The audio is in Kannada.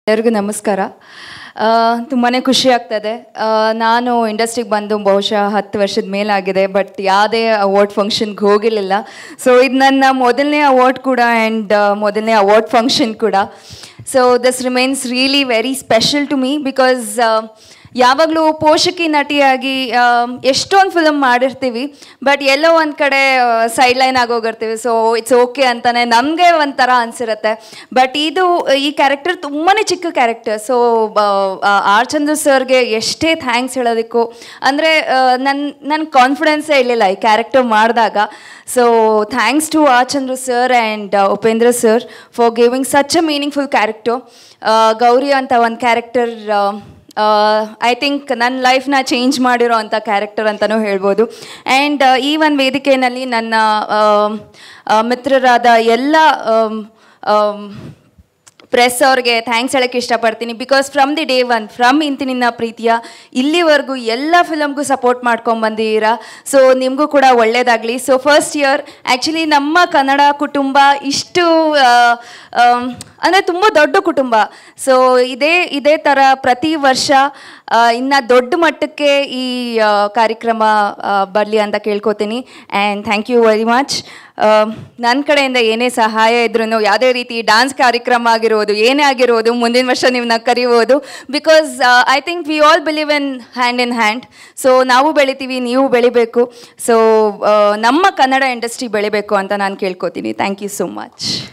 ಎಲ್ಲರಿಗೂ ನಮಸ್ಕಾರ ತುಂಬಾ ಖುಷಿ ಆಗ್ತದೆ ಆ, ನಾನು ಇಂಡಸ್ಟ್ರಿಗೆ ಬಂದು ಬಹುಶಃ ಹತ್ತು ವರ್ಷದ ಮೇಲಾಗಿದೆ ಬಟ್ ಯಾವುದೇ ಅವಾರ್ಡ್ ಫಂಕ್ಷನ್ಗೆ ಹೋಗಿರಲಿಲ್ಲ ಸೊ ಇದು ನನ್ನ ಮೊದಲನೇ ಅವಾರ್ಡ್ ಕೂಡ ಆ್ಯಂಡ್ ಮೊದಲನೇ ಅವಾರ್ಡ್ ಫಂಕ್ಷನ್ ಕೂಡ so this reminds really very special to me because ಯಾವಾಗಲೂ ಪೋಷಕಿ ನಟಿಯಾಗಿ ಎಷ್ಟೊಂದು ಫಿಲಮ್ ಮಾಡಿರ್ತೀವಿ ಬಟ್ ಎಲ್ಲೋ ಒಂದು ಕಡೆ ಸೈಡ್ ಲೈನ್ ಆಗೋಗಿರ್ತೀವಿ ಸೊ ಇಟ್ಸ್ ಓಕೆ ಅಂತಾನೆ ನಮಗೆ ಒಂಥರ ಅನಿಸಿರುತ್ತೆ ಬಟ್ ಇದು ಈ ಕ್ಯಾರೆಕ್ಟರ್ ತುಂಬಾ ಚಿಕ್ಕ ಕ್ಯಾರೆಕ್ಟರ್ ಸೊ ಆರ್ ಚಂದ್ರ ಸರ್ಗೆ ಎಷ್ಟೇ ಥ್ಯಾಂಕ್ಸ್ ಹೇಳೋದಕ್ಕೂ ಅಂದರೆ ನನ್ನ ನನ್ನ ಕಾನ್ಫಿಡೆನ್ಸೇ ಇರಲಿಲ್ಲ ಈ ಕ್ಯಾರೆಕ್ಟರ್ ಮಾಡಿದಾಗ so thanks to R Chandra sir and Upendra sir for giving such a meaningful character Gowri ಅಂತ ಒಂದು ಕ್ಯಾರೆಕ್ಟರ್ ಐ ಥಿಂಕ್ ನನ್ನ ಲೈಫ್ನ ಚೇಂಜ್ ಮಾಡಿರೋ ಅಂಥ ಕ್ಯಾರೆಕ್ಟರ್ ಅಂತಲೂ ಹೇಳ್ಬೋದು ಆ್ಯಂಡ್ ಈ ಒಂದು ವೇದಿಕೆಯಲ್ಲಿ ನನ್ನ ಆಮ್, ಆ, ಮಿತ್ರರಾದ ಎಲ್ಲ ಪ್ರೆಸ್ ಅವ್ರಿಗೆ ಥ್ಯಾಂಕ್ಸ್ ಹೇಳೋಕ್ಕೆ ಇಷ್ಟಪಡ್ತೀನಿ because from the day one from Inti Ninna Preetiya ಇಲ್ಲಿವರೆಗೂ ಎಲ್ಲ ಫಿಲಮ್ಗೂ ಸಪೋರ್ಟ್ ಮಾಡ್ಕೊಂಡು ಬಂದಿದ್ದೀರಾ ಸೊ ನಿಮಗೂ ಕೂಡ ಒಳ್ಳೇದಾಗಲಿ ಸೊ ಫಸ್ಟ್ ಇಯರ್ ಆ್ಯಕ್ಚುಲಿ ನಮ್ಮ ಕನ್ನಡ ಕುಟುಂಬ ಇಷ್ಟು ಅಂದರೆ ತುಂಬ ದೊಡ್ಡ ಕುಟುಂಬ ಸೊ ಇದೇ ಇದೇ ಥರ ಪ್ರತಿ ವರ್ಷ ಇನ್ನು ದೊಡ್ಡ ಮಟ್ಟಕ್ಕೆ ಈ ಆ, ಕಾರ್ಯಕ್ರಮ ಬರಲಿ ಅಂತ ಕೇಳ್ಕೊತೀನಿ and thank you very much ನನ್ನ ಕಡೆಯಿಂದ ಏನೇ ಸಹಾಯ ಇದ್ರೂ ಯಾವುದೇ ರೀತಿ ಡಾನ್ಸ್ ಕಾರ್ಯಕ್ರಮ ಆಗಿರೋದು ಏನೇ ಆಗಿರೋದು ಮುಂದಿನ ವರ್ಷ ನೀವನ್ನ ಕರಿಬೋದು because I think we all believe in hand in hand so ನಾವು ಬೆಳಿತೀವಿ ನೀವು ಬೆಳಿಬೇಕು ಸೊ ನಮ್ಮ ಕನ್ನಡ ಇಂಡಸ್ಟ್ರಿ ಬೆಳಿಬೇಕು ಅಂತ ನಾನು ಕೇಳ್ಕೊತೀನಿ ಥ್ಯಾಂಕ್ ಯು ಸೋ ಮಚ್